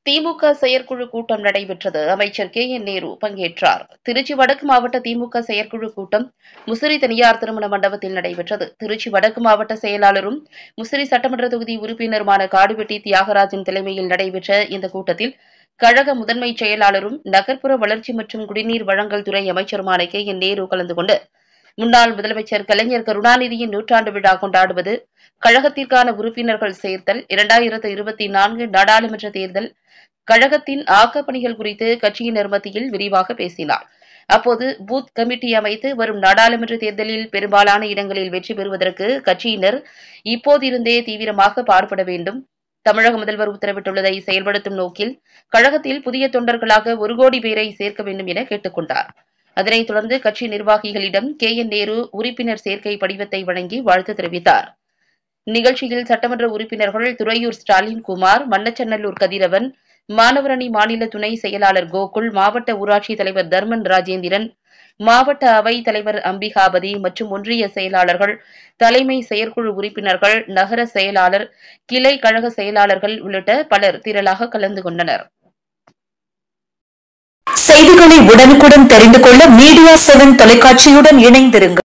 திமுக செயற்குழு கூட்டம் நடைபெற்றது அமைச்சர் கே என் நேரு பங்கேற்றார் திருச்சி வடக்கு மாவட்ட திமுக செயற்குழு கூட்டம் முசிறி தனியார் திருமண மண்டபத்தில் நடைபெற்றது திருச்சி வடக்கு மாவட்ட செயலாளரும் முசிறி சட்டமன்ற தொகுதி உறுப்பினருமான காடுவெட்டி தியாகராஜன் தலைமையில் நடைபெற்ற இந்த கூட்டத்தில் கழக முதன்மை செயலாளரும் நகர்ப்புற வளர்ச்சி மற்றும் குடிநீர் வழங்கல் துறை அமைச்சருமான கே என் நேரு கலந்து கொண்டு முன்னாள் முதலமைச்சர் கலைஞர் கருணாநிதியின் நூற்றாண்டு விழா கொண்டாடுவது கழகத்திற்கான உறுப்பினர்கள் சேர்த்தல் இரண்டாயிரத்து இருபத்தி நான்கு நாடாளுமன்ற தேர்தல் கழகத்தின் ஆக்கப் பணிகள் குறித்து கட்சியினர் மத்தியில் விரிவாக பேசினார் அப்போது பூத் கமிட்டி அமைத்து வரும் நாடாளுமன்ற தேர்தலில் பெரும்பாலான இடங்களில் வெற்றி பெறுவதற்கு கட்சியினர் இப்போதிருந்தே தீவிரமாக பாடுபட வேண்டும் தமிழக முதல்வர் உத்தரவிட்டுள்ளதை செயல்படுத்தும் நோக்கில் கழகத்தில் புதிய தொண்டர்களாக ஒரு கோடி பேரை சேர்க்க வேண்டும் என கேட்டுக் கொண்டார் அதனைத் தொடர்ந்து கட்சி நிர்வாகிகளிடம் கே என் நேரு உறுப்பினர் சேர்க்கை படிவத்தை வழங்கி வாழ்த்து தெரிவித்தார் நிகழ்ச்சியில் சட்டமன்ற உறுப்பினர்கள் துறையூர் ஸ்டாலின் குமார் மன்னச்சநல்லூர் கதிரவன் மாணவரணி மாநில துணை செயலாளர் கோகுல் மாவட்ட ஊராட்சித் தலைவர் தர்மன் ராஜேந்திரன் மாவட்ட அவைத் தலைவர் அம்பிகாபதி மற்றும் ஒன்றிய செயலாளர்கள் தலைமை செயற்குழு உறுப்பினர்கள் நகர செயலாளர் கிளை கழக செயலாளர்கள் உள்ளிட்ட பலர் திரளாக கலந்து கொண்டனர் செய்திகளை உடனுக்குடன் தெரிந்து கொள்ள மீடியா செவன் தொலைக்காட்சியுடன் இணைந்திருங்கள்